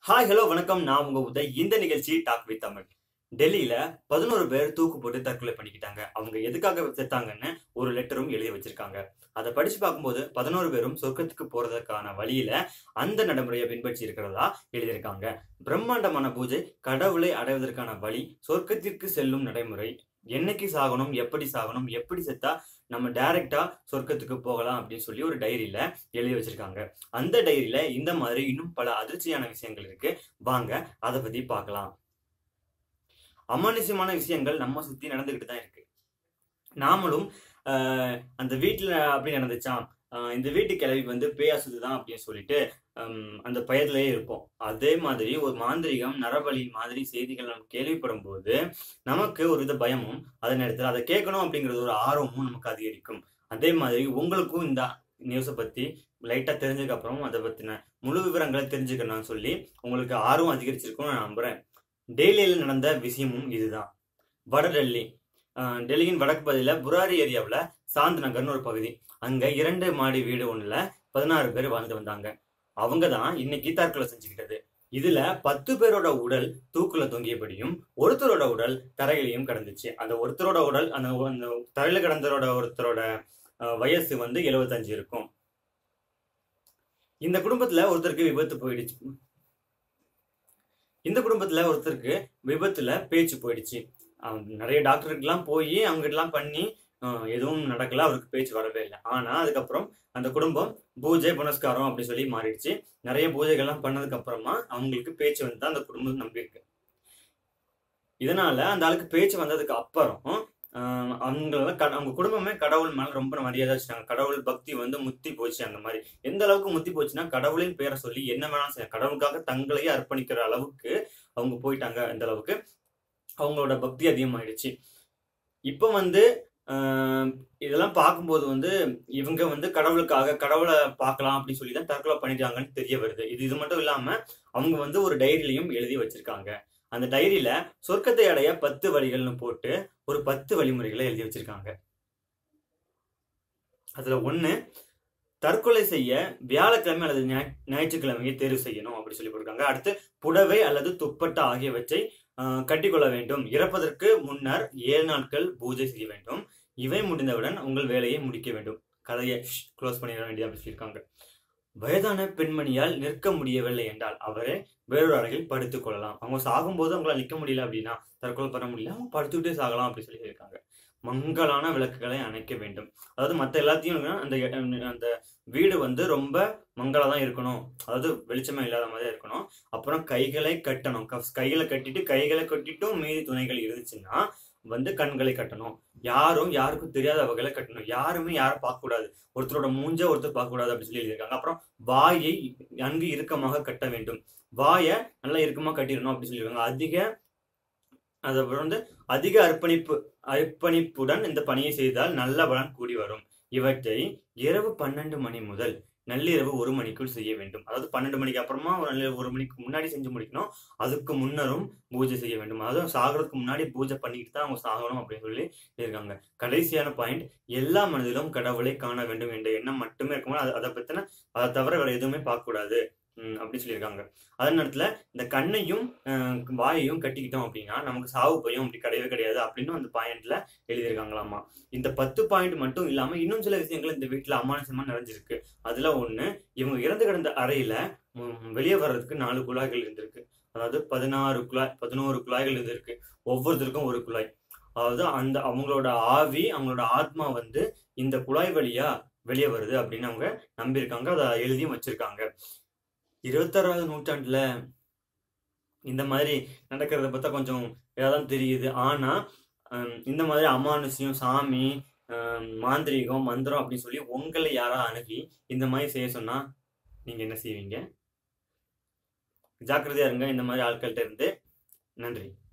hi hello வணக்கம் நான் உங்க உதய் இந்த நிகழ்ச்சி டாக் வித் தமிழ் டெல்லியில பதினோரு பேர் தூக்கு போட்டு தற்கொலை பண்ணிக்கிட்டாங்க அவங்க எதுக்காக செத்தாங்கன்னு ஒரு லெட்டரும் எழுதி வச்சிருக்காங்க அதை படிச்சு பார்க்கும்போது பதினோரு பேரும் சொர்க்கத்துக்கு போறதுக்கான வழியில அந்த நடைமுறையை பின்பற்றி இருக்கிறதா எழுதியிருக்காங்க பிரம்மாண்டமான பூஜை கடவுளை அடைவதற்கான வழி சொர்க்கத்திற்கு செல்லும் நடைமுறை என்னைக்கு சாகணும் எப்படி சாகணும் எப்படி செத்தா நம்ம டைரக்டா சொர்க்கத்துக்கு போகலாம் அப்படின்னு சொல்லி ஒரு டைரியில எழுதி வச்சிருக்காங்க அந்த டைரியில இந்த மாதிரி இன்னும் பல அதிர்ச்சியான விஷயங்கள் இருக்கு வாங்க அதை பத்தி பார்க்கலாம் அமானுஷ்யமான விஷயங்கள் நம்ம சுத்தி நடந்துகிட்டு தான் இருக்கு நாமளும் ஆஹ், அந்த வீட்டுல அப்படி நடந்துச்சாம் ஆஹ், இந்த வீட்டு கிளவி வந்து பேயாசுது தான் அப்படின்னு சொல்லிட்டு ஹம், அந்த பயத்திலேயே இருப்போம் அதே மாதிரி ஒரு மாந்திரிகம் நரபலி மாதிரி செய்திகள் நம்ம கேள்விப்படும் போது நமக்கு ஒரு வித பயமும் அதே நேரத்தில் அதை கேட்கணும் அப்படிங்கிறது ஒரு ஆர்வமும் நமக்கு அதிகரிக்கும் அதே மாதிரி உங்களுக்கும் இந்த நியூஸை பத்தி லைட்டா தெரிஞ்சதுக்கு அப்புறம் அதை பத்தின முழு விவரங்களை தெரிஞ்சுக்கணும்னு சொல்லி உங்களுக்கு ஆர்வம் அதிகரிச்சிருக்கும்னு நான் நம்புறேன் டெல்லியில் நடந்த விஷயமும் இதுதான் வட டெல்லி ஆஹ் டெல்லியின் வடக்கு பகுதியில் புராரி ஏரியாவில் சாந்த் நகர்னு ஒரு பகுதி அங்க இரண்டு மாடி வீடு ஒண்ணுல பதினாறு பேர் வாழ்ந்து வந்தாங்க அவங்க தான் இன்னைக்கு தற்கொலை செஞ்சுக்கிட்டது இதுல பத்து பேரோட உடல் தூக்குல தொங்கியபடியும் ஒருத்தரோட உடல் தரையிலையும் கிடந்துச்சு அந்த ஒருத்தரோட உடல் அந்த அந்த தரையில கிடந்தரோட ஒருத்தரோட ஆஹ், வயசு வந்து 75 இருக்கும் இந்த குடும்பத்துல ஒருத்தருக்கு விபத்து போயிடுச்சு இந்த குடும்பத்துல ஒருத்தருக்கு விபத்துல பேச்சு போயிடுச்சு அவங்க நிறைய டாக்டருக்கெல்லாம் போய் அவங்ககிட்டலாம் பண்ணி ஆஹ், எதுவும் நடக்கல அவருக்கு பேச்சு வரவே இல்லை ஆனா அதுக்கப்புறம் அந்த குடும்பம் பூஜை புனஸ்காரம் அப்படி சொல்லி மாறிடுச்சு நிறைய பூஜைகள்லாம் பண்ணதுக்கு அப்புறமா அவங்களுக்கு பேச்சு வந்து தான் அந்த குடும்பம் நம்பியிருக்கு இதனால அந்த ஆளுக்கு பேச்சு வந்ததுக்கு அப்புறம் ஆஹ், அவங்கள கட- அவங்க குடும்பமே கடவுள் மேல ரொம்ப மரியாதை வச்சுட்டாங்க கடவுள் பக்தி வந்து முத்தி போச்சு அந்த மாதிரி எந்த அளவுக்கு முத்தி போச்சுன்னா கடவுளின் பேரை சொல்லி என்ன வேணாலும் செய்ய கடவுளுக்காக தங்களையே அர்ப்பணிக்கிற அளவுக்கு அவங்க போயிட்டாங்க அந்த அளவுக்கு அவங்களோட பக்தி அதிகமாயிடுச்சு இப்போ வந்து ஆஹ், இதெல்லாம் பார்க்கும்போது வந்து இவங்க வந்து கடவுளுக்காக கடவுளை பார்க்கலாம் அப்படின்னு சொல்லி தான் தற்கொலை பண்ணிட்டாங்கன்னு தெரிய வருது இது இது மட்டும் இல்லாம அவங்க வந்து ஒரு டைரியிலையும் எழுதி வச்சிருக்காங்க அந்த டைரியில சொர்க்கத்தை அடைய பத்து வழிகள்னு போட்டு ஒரு பத்து வழிமுறைகளை எழுதி வச்சிருக்காங்க அதுல ஒண்ணு தற்கொலை செய்ய வியாழக்கிழமை அல்லது ஞாயிற்- ஞாயிற்றுக்கிழமையை தேர்வு செய்யணும் அப்படி சொல்லி போட்டிருக்காங்க அடுத்து புடவை அல்லது துப்பட்டா ஆகியவற்றை ஆஹ், கட்டிக்கொள்ள வேண்டும் இறப்பதற்கு முன்னர் ஏழு நாட்கள் பூஜை செய்ய வேண்டும் இவை முடிந்தவுடன் உங்கள் வேலையை முடிக்க வேண்டும் கதையை க்ளோஸ் பண்ணிட வேண்டியது அப்படி சொல்லியிருக்காங்க வயதான பெண்மணியால் நிற்க முடியவில்லை என்றால் அவரை வேறொரு அறையில் படுத்துக் கொள்ளலாம் அவங்க சாகும்போது அவங்களால நிற்க முடியல அப்படின்னா தற்கொலை பண்ண முடியல அவங்க படுத்துக்கிட்டே சாகலாம் அப்படி சொல்லி சொல்லியிருக்காங்க மங்கலான விளக்குகளை அணைக்க வேண்டும் அதாவது மற்ற எல்லாத்தையும் அந்த அந்த வீடு வந்து ரொம்ப மங்களா தான் இருக்கணும் அதாவது வெளிச்சமே இல்லாத மாதிரி இருக்கணும் அப்புறம் கைகளை கட்டணும் கஃப் கைகளை கட்டிட்டு கைகளை கட்டிட்டும் மீதி துணைகள் இருந்துச்சுன்னா வந்து கண்களை கட்டணும் யாரும் யாருக்கும் தெரியாத வகையில கட்டணும் யாருமே யாரை பார்க்க கூடாது ஒருத்தரோட மூஞ்ச ஒருத்தர் பார்க்க கூடாது அப்படின்னு சொல்லி எழுதியிருக்காங்க அப்புறம் வாயை நன்கு இறுக்கமாக கட்ட வேண்டும் வாயை நல்லா இறுக்கமா கட்டிடணும் அப்படின்னு சொல்லியிருக்காங்க அதிக அதுக்கப்புறம் வந்து அதிக அர்ப்பணிப்பு அர்ப்பணிப்புடன் இந்த பணியை செய்தால் நல்ல பலன் கூடி வரும் இவற்றை இரவு பன்னெண்டு மணி முதல் நள்ளிரவு ஒரு மணிக்குள் செய்ய வேண்டும் அதாவது பன்னெண்டு மணிக்கு அப்புறமா ஒரு நள்ளிரவு ஒரு மணிக்கு முன்னாடி செஞ்சு முடிக்கணும் அதுக்கு முன்னரும் பூஜை செய்ய வேண்டும் அதாவது சாகிறதுக்கு முன்னாடி பூஜை பண்ணிக்கிட்டு தான் அவங்க சாகணும் அப்படின்னு சொல்லி இருக்காங்க கடைசியான பாயிண்ட் எல்லா மனதிலும் கடவுளை காண வேண்டும் என்ற எண்ணம் மட்டுமே இருக்கும்போது அதை அதை பத்தின அதை தவிர வேற எதுவுமே பார்க்க கூடாது ம், அப்படின்னு சொல்லியிருக்காங்க அதே நேரத்துல இந்த கண்ணையும் அஹ், வாயையும் கட்டிக்கிட்டோம் அப்படின்னா நமக்கு சாவு பயம் அப்படி கிடையவே கிடையாது அப்படின்னு அந்த பாயிண்ட்ல எழுதியிருக்காங்களாமா இந்த பத்து பாயிண்ட் மட்டும் இல்லாம இன்னும் சில விஷயங்கள் இந்த வீட்டுல அமானுஷமா நிறைஞ்சிருக்கு அதுல ஒண்ணு இவங்க இறந்து கிடந்த அறையில ம், வெளியே வர்றதுக்கு நாலு குழாய்கள் இருந்திருக்கு அதாவது பதினாறு குழாய் பதினோரு குழாய்கள் இருந்திருக்கு ஒவ்வொருத்தருக்கும் ஒரு குழாய் அதாவது அந்த அவங்களோட ஆவி அவங்களோட ஆத்மா வந்து இந்த குழாய் வழியா வெளியே வருது அப்படின்னு அவங்க நம்பியிருக்காங்க அதை எழுதியும் வச்சிருக்காங்க இருபத்தாறாவது நூற்றாண்டுல இந்த மாதிரி நடக்கிறத பார்த்தா கொஞ்சம் இதாதான் தெரியுது ஆனா ஹம், இந்த மாதிரி அமானுஷ்யம் சாமி ஹம், மாந்திரீகம் மந்திரம் அப்படின்னு சொல்லி உங்களை யாரா அணுகி இந்த மாதிரி செய்ய சொன்னா நீங்க என்ன செய்வீங்க ஜாக்கிரதையா இருங்க இந்த மாதிரி ஆட்கள்கிட்ட இருந்து நன்றி